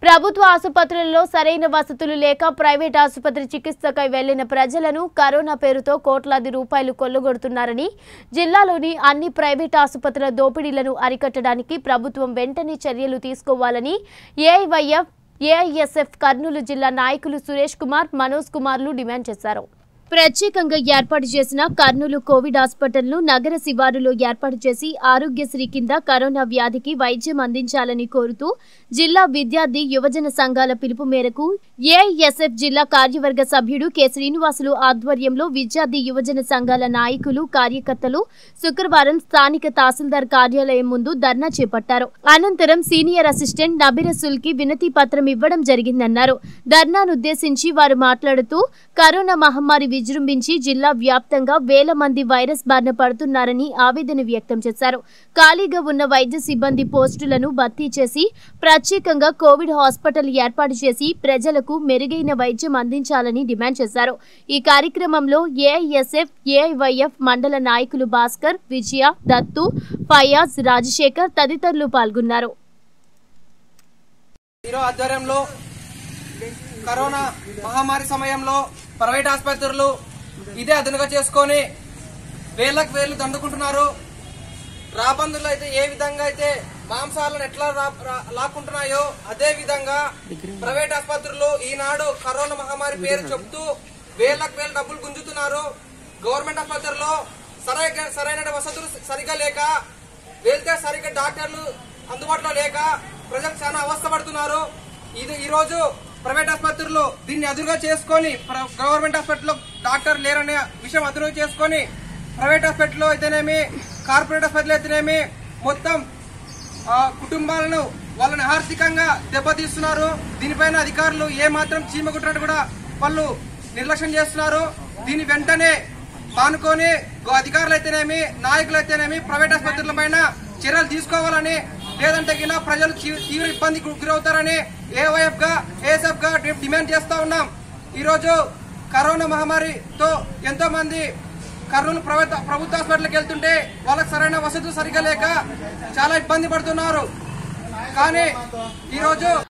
ప్రభుత్వ ఆసుపత్రులలో సరైన వసతులు లేక ప్రైవేట్ ఆసుపత్రి చికిత్సకై వెళ్లిన ప్రజలను కరోనా పేరుతో కోట్లాది రూపాయలు కొల్లగొడుతున్నారని జిల్లాలోని అన్ని ప్రైవేట్ ఆసుపత్రుల దోపిడీలను అరికట్టడానికి ప్రభుత్వం వెంటనే చర్యలు తీసుకోవాలని ఏఐవైఎఫ్ ఏఐఎస్ఎఫ్ కర్నూలు జిల్లా నాయకులు సురేష్ కుమార్ మనోజ్ కుమార్లు డిమాండ్ చేశారు ప్రత్యేకంగా ఏర్పాటు చేసిన కర్నూలు కోవిడ్ హాస్పిటల్ను నగర శివారులో ఏర్పాటు చేసి ఆరోగ్యశ్రీ కింద కరోనా వ్యాధికి వైద్యం అందించాలని కోరుతూ జిల్లా విద్యార్థి యువజన సంఘాల పిలుపు మేరకు ఏఐఎస్ఎఫ్ జిల్లా కార్యవర్గ సభ్యుడు కె శ్రీనివాసులు ఆధ్వర్యంలో విద్యార్థి యువజన సంఘాల నాయకులు కార్యకర్తలు శుక్రవారం స్థానిక తహసీల్దార్ కార్యాలయం ముందు ధర్నా చేపట్టారు అనంతరం సీనియర్ అసిస్టెంట్ నబిరసుల్ కి వినతి పత్రం ఇవ్వడం జరిగిందన్నారు ధర్నానుద్దేశించి వారు మాట్లాడుతూ కరోనా మహమ్మారి విజృంభించి జిల్లా వ్యాప్తంగా వేల మంది వైరస్ బారిన పడుతున్నారని ఆవేదన వ్యక్తం చేశారు ఖాళీగా ఉన్న వైద్య సిబ్బంది పోస్టులను భర్తీ చేసి ప్రత్యేకంగా కోవిడ్ హాస్పిటల్ ఏర్పాటు చేసి ప్రజలకు మెరుగైన వైద్యం అందించాలని డిమాండ్ చేశారు ఈ కార్యక్రమంలో ఏఐఎస్ఎఫ్ ఏఐవైఎఫ్ మండల నాయకులు భాస్కర్ విజయ దత్తు ఫయాజ్ రాజశేఖర్ తదితరులు పాల్గొన్నారు హీరో ఆధ్వర్యంలో కరోనా మహమ్మారి సమయంలో ప్రైవేట్ ఆసుపత్రులు ఇదే అదునుగా చేసుకొని వేలకు వేలు దండుకుంటున్నారు రాబందులు అయితే ఏ విధంగా అయితే మాంసాలను ఎట్లా రా- రా- లాక్కుంటున్నాయో అదే విధంగా ప్రైవేట్ ఆసుపత్రులు ఈనాడు కరోనా మహమ్మారి పేరు చెప్తూ వేలకు వేలు డబ్బులు గుంజుతున్నారు గవర్నమెంట్ ఆసుపత్రుల్లో సరైన సరైన వసతులు సరిగా లేక వెళ్తే సరిగ్గా డాక్టర్లు అందుబాటులో లేక ప్రజలు చాలా అవస్థ పడుతున్నారు ఇది ఈ రోజు ప్రైవేట్ ఆసుపత్రులు దీన్ని అదురుగా చేసుకొని ప్ర- గవర్నమెంట్ హాస్పిటల్లో డాక్టర్ లేరనే విషయం అదురుగా చేసుకొని ప్రైవేట్ హాస్పిటల్లో అయితేనేమి కార్పొరేట్ హాస్పిటల్ అయితేనేమి మొత్తం ఆ, కుటుంబాలను వాళ్ళని ఆర్థికంగా దెబ్బతీస్తున్నారు దీనిపైన అధికారులు ఏ మాత్రం చీమ కుట్టినట్టు కూడా వాళ్ళు నిర్లక్ష్యం చేస్తున్నారు దీని వెంటనే మానుకొని గో- అధికారులు అయితేనేమి నాయకులు అయితేనేమి ప్రైవేట్ ఆసుపత్రుల పైన చర్యలు తీసుకోవాలని లేదంటే గిన ప్రజలు తీ- తీవ్ర ఇబ్బందికి గురవుతారని ఏవైఎఫ్ గా ఏఎస్ఎఫ్ గా డి- డిమాండ్ చేస్తా ఉన్నాం ఈ రోజు కరోనా మహమ్మారితో ఎంతో మంది కర్నూలు ప్రభుత్వ ప్రభుత్వ హాస్పిటల్కి వెళ్తుంటే వాళ్ళకి సరైన వసతులు సరిగా లేక చాలా ఇబ్బంది పడుతున్నారు కానీ ఈ రోజు